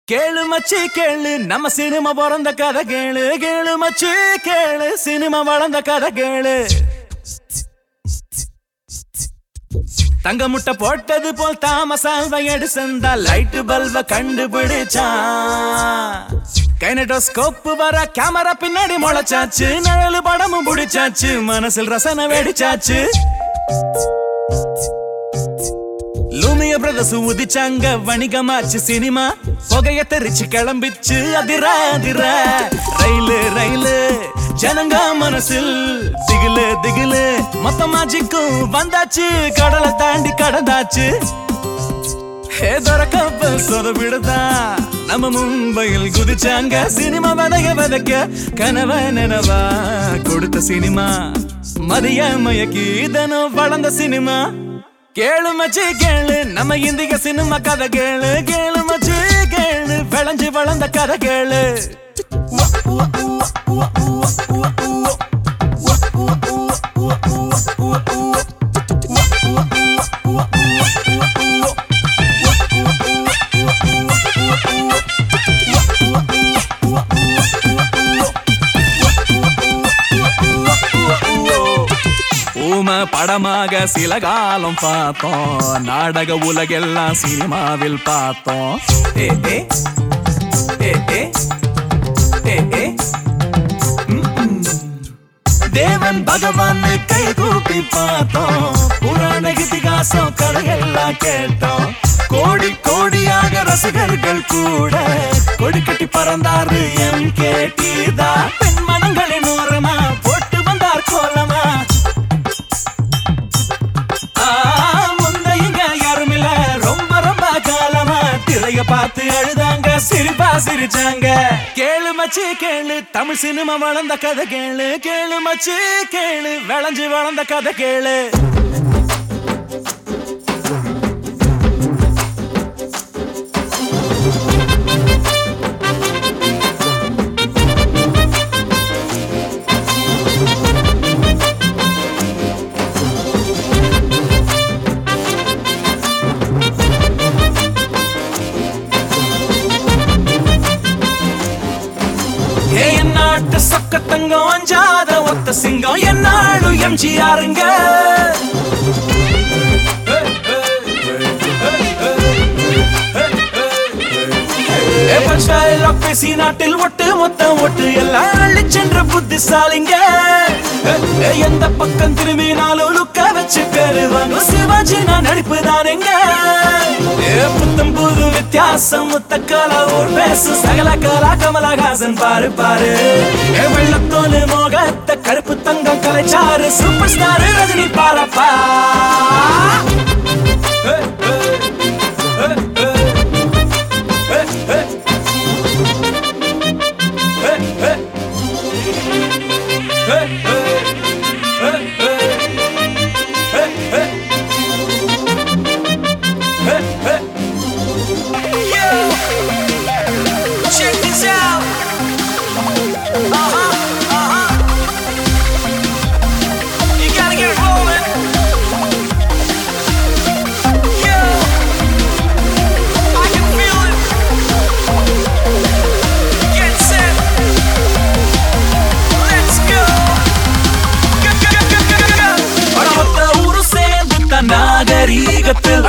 கேளு மச்சி கேளு நம்ம சினிமா பிறந்த கதை கேளு கேளு மச்சி கேளு சினிமா வளர்ந்த கதை கேளு தங்க முட்டை போட்டது போல் தாமசால்வ எடுசந்தா லைட் பல்ப கண்டுபிடிச்சான் கைனடோஸ்கோப் வர கேமரா பின்னாடி முளைச்சாச்சு நிழலு படமும் பிடிச்சாச்சு மனசில் ரசனை வெடிச்சாச்சு லூமிய பிரதர்ஸ் உதிச்சாங்க வணிகமாச்சு சினிமா புகைய தெரிச்சு கிளம்பிச்சு அதிர அதிர ரயிலு ரயிலு ஜனங்க மனசில் திகிலு திகிலு மொத்த மாஜிக்கும் வந்தாச்சு கடலை தாண்டி கடந்தாச்சு கப்பல் சொதப்பிடுதா நம்ம மும்பையில் குதிச்சாங்க சினிமா வதக வதக்க கனவ நனவா கொடுத்த சினிமா மதிய மயக்கி இதனும் வளர்ந்த சினிமா கேளு மச்சி கேளு நம்ம இந்திய சினிமா கதை கேளு கேளு மச்சி கேளு விளைஞ்சு வளர்ந்த கதை கேளு ஊம படமாக சில காலம் பார்த்தோம் நாடக உலகெல்லாம் சினிமாவில் பார்த்தோம் ஏ ஏ ஏ ஏ ஏ ஏ ம், ம். தேவன் பகவான் கை கூப்பி பார்த்தோம் புராண இதிகாசம் கதையெல்லாம் கேட்டோம் கோடி கோடியாக ரசிகர்கள் கூட கொடி கட்டி பறந்தாரு எம் கேட்டீதா பெண் மனங்களின் ஓரமா போட்டு வந்தார் கோலமா ஆ, முன்ன இங்க யாரும் இல்ல ரொம்ப ரொம்ப காலமா திரைய பார்த்து அழுதாங்க சிரிப்பா சிரிச்சாங்க கேளு மச்சி கேளு தமிழ் சினிமா வளர்ந்த கதை கேளு கேளு மச்சி கேளு விளைஞ்சு வளர்ந்த கதை கேளு ஏ என் நாட்டு சொக்க தங்கம் அஞ்சாத ஒத்த சிங்கம் என்னாடு எம்ஜிஆருங்க பேசி நாட்டில் ஒட்டு மொத்தம் ஒட்டு எல்லாம் அள்ளிச் சென்ற புத்திசாலிங்க ஏ, எந்த பக்கம் திரும்பினாலும் லுக்க வச்சு பெறுவாங்க சிவாஜி நான் நடிப்பு தானுங்க புத்தம் புது வித்தியாசம் முத்த கலா ஒரு பேசு சகல கலா கமலஹாசன் பாரு பாரு ஏ, வெள்ளத்தோலு மோகத்த கருப்பு தங்கம் கலைச்சாரு சூப்பர் ஸ்டார் ரஜினி பாரப்பா ஏ, ஏ, ஏ, ஏ. ஏ, ஏ. ஏ, ஏ. ஏ, ஏ. ஏ, ஏ. ஏ, ஏ. Hey, hey. Yo! Check this out! Uh-huh, uh-huh. You gotta get rolling. Yo! I can feel it. Get set. Let's go. Go, go, go, go, go, go. பணமொத்த ஊரு சேர்ந்து தன் நாகரீகத்தில்